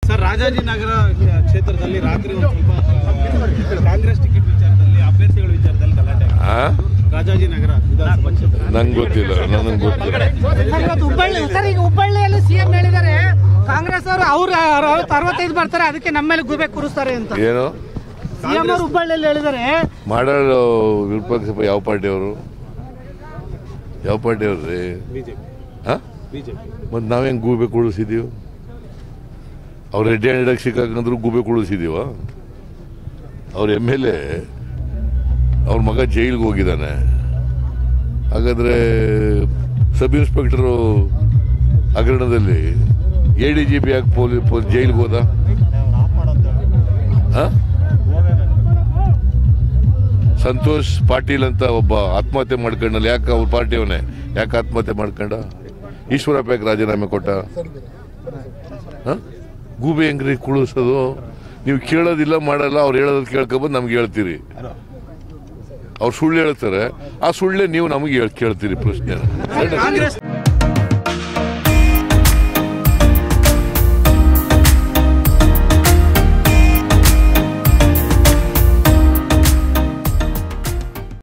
Sir Rajajinagar ಕ್ಷೇತ್ರದಲ್ಲಿ ರಾತ್ರಿ ಒಂದು ಸ್ವಲ್ಪ ಕಾಂಗ್ರೆಸ್ ಟಿಕೆಟ್ ವಿಚಾರದಲ್ಲಿ ಅಭ್ಯರ್ಥಿಗಳ ವಿಚಾರದಲ್ಲಿ ಗಲಾಟೆ ಆಗಿದೆ. ಆ ರಾಜಾಜಿನಗರ ವಿಧಾನಸಭಾ ಕ್ಷೇತ್ರ ನಂಗೆ ಗೊತ್ತಿಲ್ಲ ನನಗೆ ಗೊತ್ತಿಲ್ಲ ಸರ್ ಇವತ್ತು ಹುಬ್ಬಳ್ಳಿ ಸರ್ ಈಗ ಹುಬ್ಬಳ್ಳಿಯಲ್ಲಿ ಸಿಎಂ ಹೇಳಿದ್ದಾರೆ ಕಾಂಗ್ರೆಸ್ ಅವರು ಅವ್ರು ಅರವತ್ತೈದು ಬರ್ತಾರೆ ಅದಕ್ಕೆ ನಮ್ಮ ಮೇಲೆ ಗುಬೆ ಕೂರಿಸ್ತಾರೆ ಅಂತ ಏನು ಸಿಎಂ ಅವರು ಹುಬ್ಬಳ್ಳಿಯಲ್ಲಿ ಹೇಳಿದ್ದಾರೆ ಮಾಡಲು ವಿಪಕ್ಷ ಯಾವ ಪಾರ್ಟಿಯವರು ಯಾವ ಪಾರ್ಟಿಯವ್ರು ರೀ ಬಿಜೆಪಿ ಹಾಂ ಬಿಜೆಪಿ ಮತ್ತು ನಾವೇನು ಗೂಬೆ ಕುಳಿಸಿದೀವಿ ಅವ್ರು ರೆಡ್ ಹ್ಯಾಂಡೆಡ್ ಸಿಕ್ಕಾಕಂದ್ರು ಗೂಬೆ ಕುಳಿಸಿದೀವ ಅವ್ರ ಎಮ್ ಎಲ್ ಎ ಅವ್ರ ಮಗ ಜೈಲಿಗೆ ಹೋಗಿದ್ದಾನೆ ಹಾಗಾದ್ರೆ ಸಬ್ ಇನ್ಸ್ಪೆಕ್ಟರು ಹಗರಣದಲ್ಲಿ ಎ ಡಿ ಜಿ ಪಿ ಯಾಕೆ ಪೊಲೀಸ್ ಜೈಲಿಗೆ ಹೋದ ಆ? ಸಂತೋಷ್ ಪಾಟೀಲ್ ಅಂತ ಒಬ್ಬ ಆತ್ಮಹತ್ಯೆ ಮಾಡ್ಕೊಂಡಲ್ಲ ಯಾಕೆ ಅವ್ರ ಪಾರ್ಟಿಯವನೇ ಯಾಕೆ ಆತ್ಮಹತ್ಯೆ ಮಾಡ್ಕೊಂಡ ಈಶ್ವರಪ್ಪ ಯಾಕೆ ರಾಜೀನಾಮೆ ಕೊಟ್ಟ ಹ? ಗೂಬೆ ಹೆಂಗ್ರಿ ಕುಳಿಸೋದು ನೀವು ಕೇಳೋದಿಲ್ಲ ಮಾಡಲ್ಲ ಅವ್ರು ಹೇಳೋದು ಕೇಳ್ಕೊಬಂದು ನಮ್ಗೆ ಹೇಳ್ತೀರಿ ಅವ್ರು ಸುಳ್ಳು ಹೇಳ್ತಾರೆ ಆ ಸುಳ್ಳೇ ನೀವು ನಮಗೆ ಹೇಳ್- ಕೇಳ್ತೀರಿ ಪ್ರಶ್ನೆ ಕಾಂಗ್ರೆಸ್